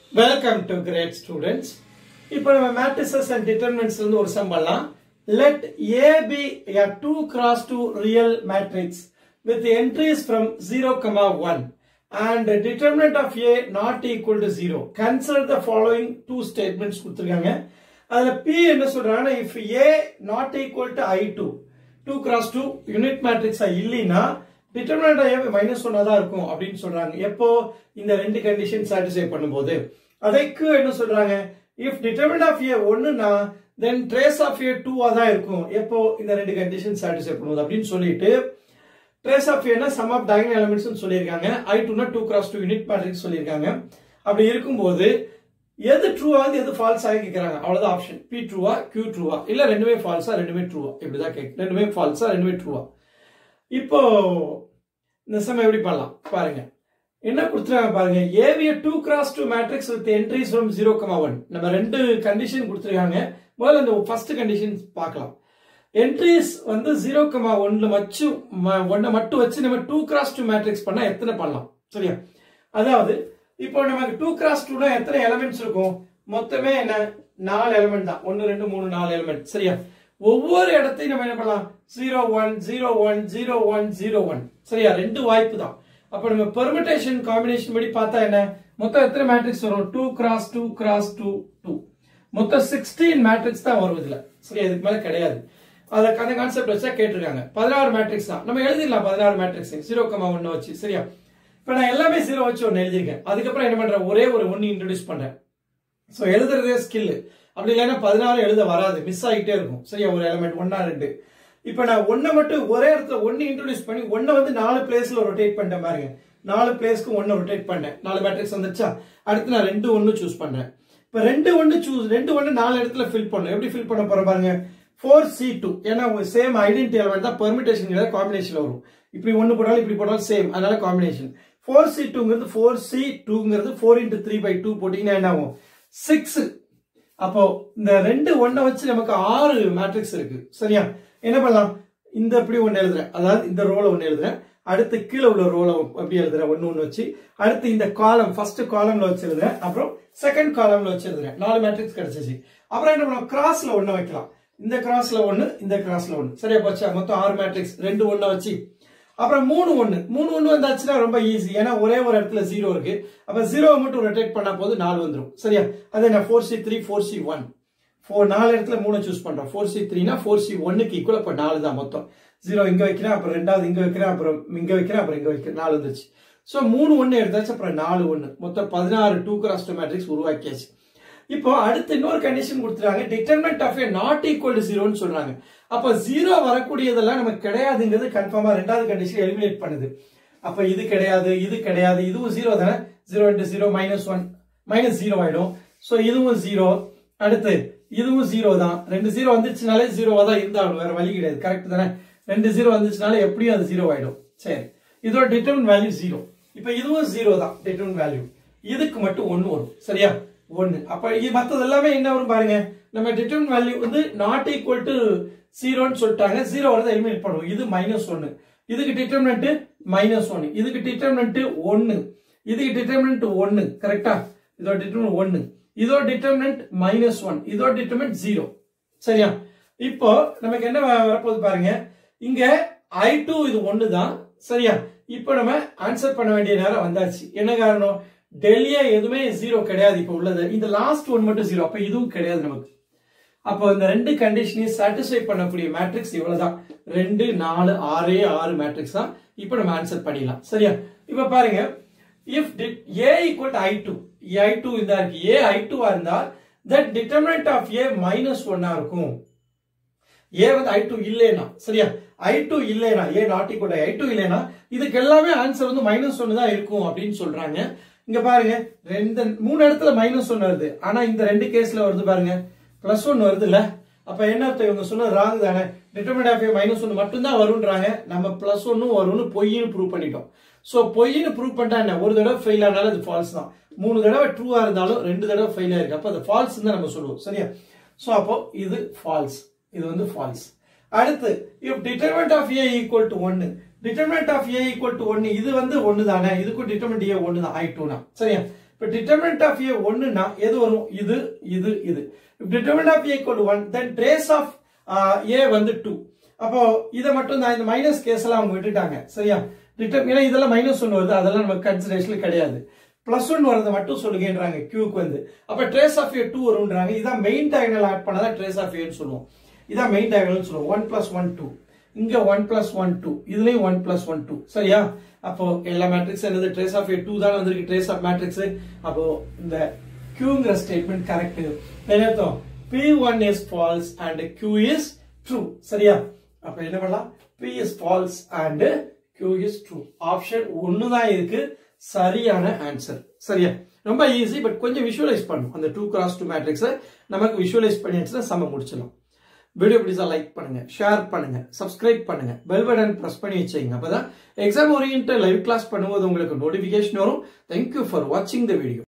welcome to great students இப்போ நம்ம matrices and determinants இருந்து ஒரு சம் பண்ணலாம் let A B a 2 cross 2 real matrix with entries from 0 comma 1 and determinant of a not equal to 0 consider the following two statements கொடுத்திருக்காங்க அதுல p என்ன சொல்றாங்கன்னா if a not equal to i2 2 cross 2 unit மேட்ரிக்ஸா இல்லைன்னா determinant of minus ஒன்னா தான் இருக்கும் அப்படின்னு சொல்றாங்க எப்போ இந்த ரெண்டு கண்டிஷன் சாட்டிஸ்ஃபை பண்ணும்போது அதுக்கு என்ன சொல்றாங்க இஃப் டிட்டர்மினன்ட் ஆஃப் ஏ ஒன்னுனா தென் ட்ரேஸ் ஆஃப் ஏ டூவா தான் இருக்கும் எப்போ இந்த ரெண்டு கண்டிஷன் சாட்டிஸ்ஃபை பண்ணும்போது அப்படின்னு சொல்லிட்டு ட்ரேஸ் ஆஃப் ஏனா சம் ஆஃப் டயகனல் எலிமெண்ட்ஸ் சொல்லியிருக்காங்க ஐ டூனா two cross two unit matrix சொல்லியிருக்காங்க அப்படி இருக்கும்போது எது ட்ரூவா வந்து எது ஃபால்ஸா கேட்கறாங்க அவ்வளவுதான் ஆப்ஷன் பி ட்ரூவா கியூ ட்ரூவா இல்ல ரெண்டுமே ஃபால்ஸா ரெண்டுமே ட்ரூவா இப்படிதான் கேட்க ரெண்டுமே ஃபால்ஸா ரெண்டுமே ட்ரூவா இப்போ இந்த சம் எப்படி பண்ணலாம் பாருங்க என்ன கொடுத்துருக்காங்க பாருங்க ஏவிய two cross two matrix with entries from zero comma one நம்ம ரெண்டு கண்டிஷன் கொடுத்துருக்காங்க முதல்ல இந்த ஃபர்ஸ்ட் கண்டிஷன் பார்க்கலாம் என்ட்ரிஸ் வந்து ஜீரோ கமா ஒன்ல வச்சு ஒன்னை மட்டும் வச்சு நம்ம டூ கிராஸ் டூ மேட்ரிக்ஸ் பண்ணா எத்தனை பண்ணலாம் சரியா அதாவது இப்போ நமக்கு டூ கிராஸ் டூனா எத்தனை எலமெண்ட்ஸ் இருக்கும் மொத்தமே என்ன நாலு எலிமெண்ட் தான் ஒன்னு ரெண்டு மூணு நாலு எலிமெண்ட் சரியா ஒவ்வொரு இடத்தையும் நம்ம என்ன பண்ணலாம் zero one zero one zero one zero one சரியா ரெண்டு வாய்ப்பு தான் அப்ப நம்ம பெர்மிட்டேஷன் காம்பினேஷன் படி பார்த்தா என்ன மொத்தம் எத்தனை மேட்ரிக்ஸ் வரும் two cross two cross two two மொத்தம் சிக்ஸ்டீன் மேட்ரிக்ஸ் தான் வரும் இதுல சரியா இதுக்கு மேல கிடையாது அதை அந்த கான்செப்ட் வச்சா கேட்டிருக்காங்க பதினாறு மேட்ரிக்ஸ் தான் நம்ம எழுதிடலாம் பதினாறு மேட்ரிக்ஸ் ஜீரோ கமா ஒன்னு வச்சு சரியா இப்ப நான் எல்லாமே ஜீரோ வச்சு ஒன்னு எழுதிருக்கேன் அதுக்கப்புறம் என்ன பண்றேன் ஒரே ஒரு ஒன்னு இன்ட்ரடியூஸ் பண்றேன் ஸோ எழுதுறதே ஸ்கில் அப்படி இல்லைன்னா பதினாறு எழுத வராது மிஸ் ஆகிட்டே இருக்கும் சரியா ஒரு எலமெண்ட் ஒன்னா ரெண்டு இப்போ நான் ஒன்னை மட்டும் ஒரே இடத்துல ஒன்னு இன்ட்ரடியூஸ் பண்ணி ஒன்னை வந்து நாலு பிளேஸ்ல ரொட்டேட் பண்ணிட்டேன் பாருங்க நாலு பிளேஸ்க்கு ஒன்னு ரொட்டேட் பண்ணேன் நாலு மேட்ரிக்ஸ் வந்துச்சா அடுத்து நான் ரெண்டு ஒன்னு சூஸ் பண்றேன் இப்போ ரெண்டு ஒன்னு சூஸ் ரெண்டு ஒன்னு நாலு இடத்துல ஃபில் பண்ணும் எப்படி ஃபில் பண்ண போறேன் பாருங்க ஃபோர் சி டூ ஏன்னா சேம் ஐடென்டி எலமெண்ட் தான் பெர்மிட்டேஷன் காம்பினேஷன் வரும் இப்படி ஒன்னு போட்டாலும் இப்படி போட்டாலும் சேம் அதனால காம்பினேஷன் ஃபோர் சி டூங்கிறது ஃபோர் சி டூங்கிறது four into three by two போட்டீங்கன்னா என்ன ஆகும் சிக்ஸ் அப்போ இந்த ரெண்டு ஒன்னை வச்சு நமக்கு ஆறு மேட்ரிக்ஸ் இருக்கு சரியா என்ன பண்ணலாம் இந்த இப்படி ஒன்னு எழுதுறேன் அதாவது இந்த ரோல ஒன்னு எழுதுறேன் அடுத்து கீழே உள்ள ரோல எப்படி எழுதுறேன் ஒன்னு ஒன்னு வச்சு அடுத்து இந்த காலம் ஃபர்ஸ்ட் காலம்ல வச்சு எழுதுறேன் அப்புறம் செகண்ட் காலம்ல வச்சு எழுதுறேன் நாலு மேட்ரிக்ஸ் கிடைச்சிச்சு அப்புறம் என்ன பண்ணுவோம் கிராஸ்ல ஒன்னு வைக்கலாம் இந்த கிராஸ்ல ஒன்னு இந்த கிராஸ்ல ஒன்னு சரியா போச்சா மொத்தம் ஆறு மேட்ரிக்ஸ் ரெண்டு ஒன்ன வச்சு அப்புறம் மூணு ஒன்று மூணு ஒன்று வந்தாச்சுன்னா ரொம்ப ஈஸி ஏன்னா ஒரே ஒரு இடத்துல ஜீரோ இருக்கு அப்ப ஜீரோவை மட்டும் ரொட்டேட் பண்ணா போது நாலு வந்துடும் சரியா அது என்ன four C three four C one four நாலு இடத்துல மூணு சூஸ் பண்றோம் ஃபோர் சி த்ரீனா ஃபோர் சி ஒன்னுக்கு ஈக்குவல் அப்போ நாலு தான் மொத்தம் ஜீரோ இங்க வைக்கிறேன் அப்புறம் ரெண்டாவது இங்க வைக்கிறேன் அப்புறம் இங்க வைக்கிறேன் அப்புறம் இங்க வைக்கிறேன் நாலு வந்துச்சு ஸோ மூணு ஒன்று எடுத்தாச்சு அப்புறம் நாலு ஒன்று மொத்தம் பதினாறு டூ கிராஸ் டூ மேட்ரிக்ஸ் உருவாக்கியாச்சு இப்போ அடுத்து இன்னொரு கண்டிஷன் கொடுத்துறாங்க determinant of A not equal to ஜீரோன்னு சொல்றாங்க அப்ப ஜீரோ வரக்கூடியதெல்லாம் நமக்கு கிடையாதுங்கிறது கன்ஃபார்மா ரெண்டாவது கண்டிஷன் எலிமினேட் பண்ணுது அப்ப இது கிடையாது இது கிடையாது இதுவும் ஜீரோ தானே zero into zero minus one minus zero ஆயிடும் ஸோ இதுவும் ஜீரோ அடுத்து இதுவும் ஜீரோ தான் ரெண்டு ஜீரோ வந்துச்சுனாலே ஜீரோவா தான் இருந்தாலும் வேற வழி கிடையாது கரெக்ட் தானே ரெண்டு ஜீரோ வந்துச்சுனாலே எப்படியும் அது ஜீரோ ஆயிடும் சரி இதோட டிட்டர்மின் வேல்யூ ஜீரோ இப்போ இதுவும் ஜீரோ தான் டிட்டர்மின் வேல்யூ இதுக்கு மட்டும் ஒன்னு வரும் சரியா ஒன்னு அப்ப இது மத்தது எல்லாமே என்ன வரும் பாருங்க நம்ம டிட்டர்மின் வேல்யூ வந்து நாட் ஈக்குவல் டு ஜீரோன்னு சொல்லிட்டாங்க ஜீரோ வரதை எலிமினேட் பண்ணுவோம் இது மைனஸ் ஒன்னு இதுக்கு டிட்டர்மினன்ட் மைனஸ் ஒன்னு இதுக்கு டிட்டர்மினன்ட் ஒன்னு இதுக்கு டிட்டர்மினன்ட் ஒன்னு கரெக்டா இதோட டிட்டர்மினன்ட் ஒன்னு இதோட டிட்டர்மினன்ட் மைனஸ் ஒன் இதோட டிட்டர்மினன்ட் ஜீரோ சரியா இப்போ நமக்கு என்ன வரப்போகுது பாருங்க இங்க ஐ டூ இது ஒன்னு தான் சரியா இப்போ நம்ம ஆன்சர் பண்ண வேண்டிய நேரம் வந்தாச்சு என்ன காரணம் டெல்லியா எதுவுமே ஜீரோ கிடையாது இப்போ உள்ளது இந்த லாஸ்ட் ஒன் மட்டும் ஜீரோ அப்ப இதுவும் கிடையாது நமக்கு அப்போ இந்த ரெண்டு கண்டிஷனையும் சாட்டிஸ்ஃபை பண்ணக்கூடிய மேட்ரிக்ஸ் இவ்வளவுதான் ரெண்டு நாலு ஆறே ஆறு மேட்ரிக்ஸ் தான் இப்போ நம்ம ஆன்சர் பண்ணிடலாம் சரியா இப்போ பாருங்க if A equal to I two I two இந்த இருக்கு ஏ ஐ டூவா இருந்தா that determinant of A minus ஒன்னா இருக்கும் ஏ வந்து ஐ டூ இல்லைனா சரியா ஐ டூ இல்லைனா A not equal I two இல்லைனா இதுக்கு எல்லாமே ஆன்சர் வந்து மைனஸ் ஒன்னு தான் இருக்கும் அப்படின்னு சொல்றாங்க இங்க பாருங்க ரெண்டு மூணு இடத்துல மைனஸ் ஒன்னு வருது ஆனா இந்த ரெண்டு கேஸ்ல வருது பாருங்க பிளஸ் ஒன் வருது இல்ல அப்ப என்ன அர்த்தம் இவங்க சொன்ன ராங் தானே டிட்டர்மினட் ஆஃப் மைனஸ் ஒன்னு மட்டும் தான் வரும்ன்றாங்க நம்ம பிளஸ் ஒன்னும் வரும்னு பொய்ன்னு ப்ரூவ் பண்ணிட்டோம் சோ பொய்ன்னு ப்ரூவ் பண்ணிட்டா என்ன ஒரு தடவை ஃபெயில் ஆனாலும் அது ஃபால்ஸ் தான் மூணு தடவை ட்ரூவா இருந்தாலும் ரெண்டு தடவை ஃபெயில் ஆயிருக்கு அப்ப அது ஃபால்ஸ் தான் நம்ம சொல்லுவோம் சரியா சோ அப்போ இது ஃபால்ஸ் இது வந்து ஃபால்ஸ் அடுத்து if determinant of A equal to ஒன்னு determinant of A equal to ஒன்னு இது வந்து ஒன்னு தானே இதுக்கும் டிட்டர்மெண்ட் ஏ ஒன்னு தான் ஐ டூனா சரியா இப்போ டிட்டர்மினன்ட் ஆஃப் ஏ ஒன்னுனா எது வரும் இது இது இது determinant of A equal one then trace of A வந்து டூ அப்போ இதை மட்டும் தான் இந்த மைனஸ் கேஸ் எல்லாம் அவங்க விட்டுட்டாங்க சரியா டிட்டர் ஏன்னா இதெல்லாம் மைனஸ் ஒன்று வருது அதெல்லாம் நமக்கு கன்சிடரேஷன் கிடையாது பிளஸ் ஒன் வரதை மட்டும் சொல்லுங்கன்றாங்க கியூக்கு வந்து அப்ப ட்ரேஸ் ஆஃப் ஏ டூ வரும்ன்றாங்க இதான் மெயின் டயகனல் ஆட் பண்ணதான் ட்ரேஸ் ஆஃப் ஏன்னு சொல்லுவோம் இதான் மெயின் டயகனல் சொல்லுவோம் ஒன் பிளஸ் ஒன் டூ இங்க ஒன் பிளஸ் ஒன் டூ இதுலயும் ஒன் பிளஸ் ஒன் டூ சரியா அப்போ எல்லா மேட்ரிக்ஸ் என்னது ட்ரேஸ் ஆஃப் ஏ டூ தான் வந்திருக்கு ட்ரேஸ் ஆஃப் மேட்ரிக்ஸ் அப்போ இந்த கியூங்கிற ஸ்டேட்மெண்ட் கரெக்ட் என்ன அர்த்தம் P one is false and Q is true சரியா அப்ப என்ன பண்ணலாம் P is false and Q is true option ஒன்னு தான் இருக்கு சரியான ஆன்சர் சரியா ரொம்ப ஈஸி பட் கொஞ்சம் விஷுவலைஸ் பண்ணும் அந்த டூ கிராஸ் டூ மேட்ரிக்ஸை நமக்கு விஷுவலைஸ் பண்ணிடுச்சுன்னா சம முடிச்சிடலாம் வீடியோ பிடிச்சா லைக் பண்ணுங்க ஷேர் பண்ணுங்க சப்ஸ்கிரைப் பண்ணுங்க பெல் பட்டன் பிரஸ் பண்ணி வச்சுங்க அப்பதான் எக்ஸாம் ஓரியன்ட் லைவ் கிளாஸ் பண்ணும்போது உங்களுக்கு நோட்டிபிகேஷன் வரும் தேங்க்யூ ஃபார் வாட்சிங் த வீடியோ